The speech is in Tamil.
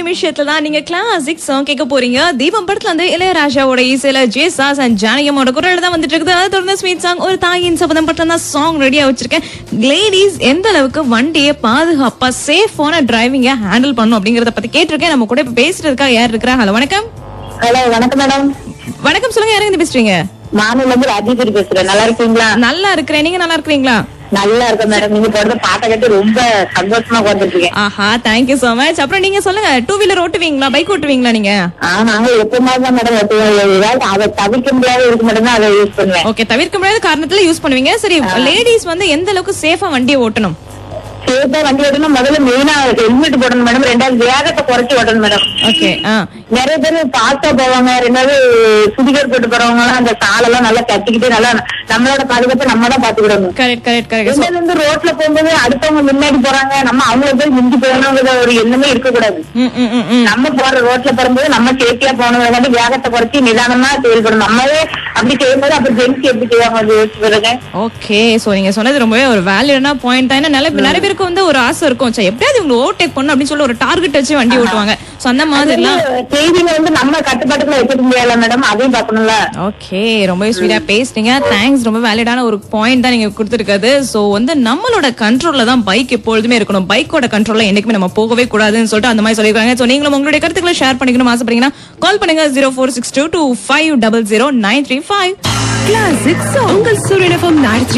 நிமிஷத்துல தான் நீங்க கிளாசிக் சாங் கேட்க போறீங்க தீபம் படத்துல வந்து இளையராஜாவோட இசையில ஜேசாஸ் அண்ட் ஜானகியமோட குரல் தான் வந்துட்டு இருக்குது அதை தொடர்ந்து ஸ்வீட் சாங் ஒரு தாயின் சபதம் பட்டம் தான் சாங் ரெடியா வச்சிருக்கேன் லேடிஸ் எந்த அளவுக்கு வண்டியை பாதுகாப்பா சேஃபான டிரைவிங்க ஹேண்டில் பண்ணும் அப்படிங்கறத பத்தி கேட்டிருக்கேன் நம்ம கூட இப்ப பேசுறதுக்காக யார் இருக்கிறா ஹலோ வணக்கம் ஹலோ வணக்கம் மேடம் வணக்கம் சொல்லுங்க யாருங்க இருந்து பேசுறீங்க மாநில இருந்து ராஜேஸ்வரி பேசுறேன் நல்லா இருக்கீங்களா நல்லா இருக்கிறேன் நீங்க நல்லா இருக்கிறீங்களா நல்லா இருக்கேன் மேடம் நீங்க போடுற பாட்டை கேட்டு ரொம்ப சந்தோஷமா உட்காந்துட்டு இருக்கேன் ஆஹா தேங்க்யூ சோ மச் அப்புறம் நீங்க சொல்லுங்க டூ வீலர் ஓட்டுவீங்களா பைக் ஓட்டுவீங்களா நீங்க ஆ நாங்க எப்பவுமே தான் மேடம் ஏதாவது அதை தவிர்க்க முடியாத இருக்கு மட்டும் தான் அதை யூஸ் பண்ணுவேன் ஓகே தவிர்க்க முடியாத காரணத்துல யூஸ் பண்ணுவீங்க சரி லேடிஸ் வந்து எந்த அளவுக்கு சேஃபா வண்டியை ஓட்டணும் சேஃபா வண்டி ஓட்டணும் முதல்ல மெயினா ஹெல்மெட் போடணும் மேடம் ரெண்டாவது வேகத்தை குறைச்சி ஓட்டணும் மேடம் ஓகே ஆ நிறைய பேர் பாஸ்டா போவாங்க ரெண்டாவது சுடிகர் போட்டு போறவங்க எல்லாம் அந்த காலெல்லாம் நல்லா கத்திக்கிட்டு நல்லா நம்மளோட பாதுகாப்பை நம்ம தான் பாத்துக்கிடணும் கரெக்ட் கரெக்ட் கரெக்ட் ரெண்டாவது வந்து ரோட்ல போகும்போது அடுத்தவங்க முன்னாடி போறாங்க நம்ம அவங்கள போய் மிஞ்சி போகணுங்கிற ஒரு எண்ணமே இருக்கக்கூடாது ம் ம் ம் ம் நம்ம போற ரோட்ல போகும்போது நம்ம சேஃப்டியா போகணும் வந்து வேகத்தை குறைச்சி நிதானமா செயல்படணும் நம்மளே அப்படி செய்யும்போது அப்புறம் ஜென்ஸ் எப்படி செய்வாங்க அது யோசிச்சு பாருங்க ஓகே சோ நீங்க சொன்னது ரொம்பவே ஒரு வேல்யூடான பாயிண்ட் தான் ஏன்னா நிறைய நிறைய பேருக்கு வந்து ஒரு ஆசை இருக்கும் சரி எப்படியாவது இவங்க ஓவர்டேக் பண்ணணும் அப்படின்னு சொல்லி ஒரு டார்கெட் வச்சு வண்டி ஓட்டுவாங்க சோ அந்த மாதிரிலாம் செய்தியில வந்து நம்ம கட்டுப்பாட்டுக்குள்ள வச்சுக்க முடியல மேடம் அதையும் பார்க்கணும்ல ஓகே ரொம்பவே ஸ்வீட்டா பேசுனீங்க தேங்க்ஸ் ரொம்ப வேலிடான ஒரு பாயிண்ட் தான் நீங்க கொடுத்துருக்காது சோ வந்து நம்மளோட கண்ட்ரோல்ல தான் பைக் எப்பொழுதுமே இருக்கணும் பைக்கோட கண்ட்ரோல்ல என்னைக்குமே நம்ம போகவே கூடாதுன்னு சொல்லிட்டு அந்த மாதிரி சொல்லிருக்காங்க சோ நீங்களும் உங்களுடைய கருத்துக்களை ஷேர் பண்ணிக்கணும் ஆசைப்படுறீங்கன்னா கால் பண்ணுங்க zero four six two two five double zero nine three five classic song உங்கள் சூரியன் எஃப்எம்